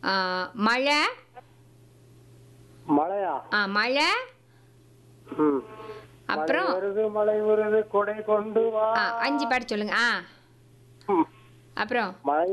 ஆ, மழை மழையா ஆ மழை ம். அப்புறம் மழை வருது மழை வருது கொடை கொண்டு வா ஆ அஞ்சு பாட்டு சொல்லுங்க ஆ ம். அப்புறம் மழை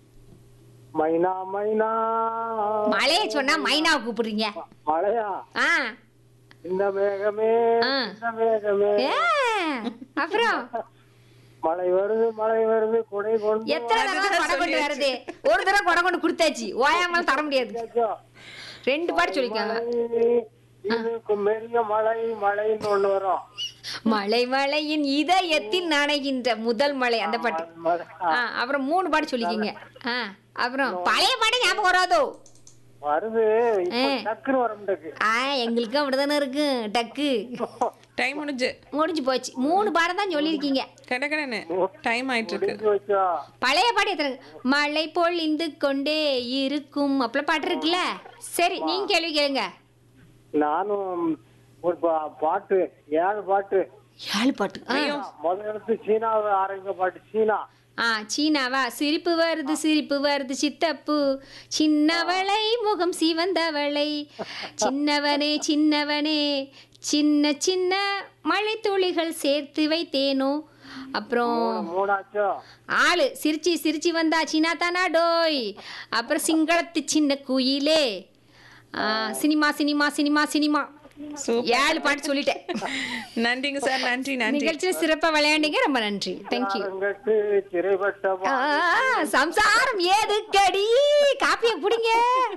மைனா மைனா மழையை சொன்னா மைனாவை கூப்பிடுறீங்க மழையா ஆ இந்த மேகமே ஆ. இந்த மேகமே ஏ, அப்புறம் மழை வருது மழை வருது கொடை கொண்டு எத்தனை தடவை கொடை கொண்டு வருது ஒரு தடவை கொடை கொண்டு கொடுத்தாச்சு ஓயாமல் தர முடியாது வா. ரெண்டு பாட்டு சொல்லிக்காங்க மழை, இதுக்கு மெரிய மழை மழைன்னு ஒண்ணு வரும் மலை மலையின் இதயத்தில் நனைகின்ற முதல் மலை அந்த பாட்டு மழை. ஆ அப்புறம் மூணு பாட்டு சொல்லிக்கிங்க ஆ அப்புறம் பழைய பாட்டு ஞாபகம் வராதோ வருது இப்ப ஆ. டக்குன்னு வர மாட்டேங்குது ஆ எங்களுக்கும் அப்படிதானே இருக்கு டக்கு டைம் முடிஞ்சு முடிஞ்சு போச்சு மூணு பாடம் தான் சொல்லியிருக்கீங்க கடகடன்னு டைம் ஆயிட்டு இருக்கு முடிஞ்சு வச்சா பழைய பாட்டு எத்தனை மழை பொழிந்து கொண்டே இருக்கும் அப்பெல்லாம் பாட்டு இருக்குல்ல சரி நீங்க கேள்வி கேளுங்க நானும் ஒரு பா- பாட்டு ஏழு பாட்டு ஏழு பாட்டு ஆ. முதல் எடுத்து சீனாவை ஆரம்பிக்க பாட்டு சீனா ஆ சீனாவா சிரிப்பு வருது சிரிப்பு வருது சித்தப்பு சின்னவளை முகம் சிவந்தவளை சின்னவனே சின்னவனே சின்ன சின்ன மழை துளிகள் சேர்த்து வைத்தேனோ அப்புறம் மூணாச்சோ ஆளு சிரிச்சு சிரிச்சு வந்தா சீனா தானா டோய் அப்புறம் சிங்களத்து சின்ன குயிலே ஆ, cinema cinema cinema cinema super ஏழு பாட்டு சொல்லிட்டேன் நன்றிங்க சார் நன்றி நன்றி நிகழ்ச்சியில் சிறப்பா விளையாண்டீங்க ரொம்ப நன்றி தேங்க்யூ அரங்கத்து சிறைப்பட்ட ஆ, சம்சாரம் ஏதுக்கடி காப்பிய புடிங்க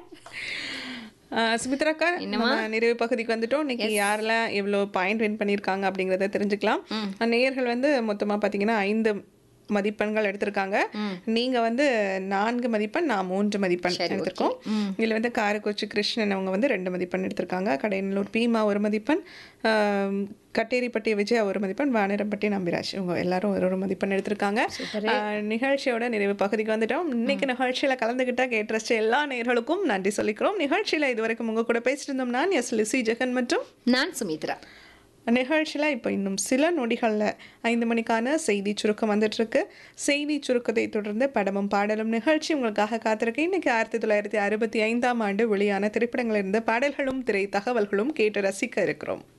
ஆஹ் சுமித்ராக்கா நம்ம நிறைவு பகுதிக்கு வந்துட்டோம் இன்னைக்கு யாரெல்லாம் எவ்வளவு பாயிண்ட் வின் பண்ணியிருக்காங்க அப்படிங்கறத தெரிஞ்சுக்கலாம் நேயர்கள் வந்து மொத்தமா பாத்தீங்கன்னா ஐந்து மதிப்பெண்கள் எடுத்திருக்காங்க நீங்க வந்து நான்கு மதிப்பெண் நான் மூன்று மதிப்பெண் எடுத்திருக்கோம் இதுல வந்து காரக்குச்சி கிருஷ்ணன் அவங்க வந்து ரெண்டு மதிப்பெண் எடுத்திருக்காங்க கடையனூர் பீமா ஒரு மதிப்பெண் ஆம், கட்டேரிப்பட்டி விஜயா ஒரு மதிப்பெண் வானரம்பட்டி நம்பிராஜ் இவங்க எல்லாரும் ஒரு ஒரு மதிப்பெண் எடுத்திருக்காங்க ஆஹ், நிகழ்ச்சியோட நிறைவு பகுதிக்கு வந்துட்டோம் இன்னைக்கு நிகழ்ச்சியில கலந்துகிட்ட கேட்டு எல்லா நேயர்களுக்கும் நன்றி சொல்லிக்கிறோம் நிகழ்ச்சியில இதுவரைக்கும் உங்க கூட பேசிட்டு இருந்தோம் நான் எஸ் லிசி ஜெகன் மற்றும் நான் சுமித்ரா நிகழ்ச்சியில் இப்போ இன்னும் சில நொடிகளில் ஐந்து மணிக்கான செய்தி சுருக்கம் வந்துட்டு இருக்கு செய்தி சுருக்கத்தை தொடர்ந்து படமும் பாடலும் நிகழ்ச்சி உங்களுக்காக காத்திருக்கு இன்னைக்கு ஆயிரத்தி தொள்ளாயிரத்தி அறுபத்தி ஐந்தாம் ஆண்டு வெளியான திரைப்படங்களிலிருந்து பாடல்களும் திரை தகவல்களும் கேட்டு ரசிக்க இருக்கிறோம்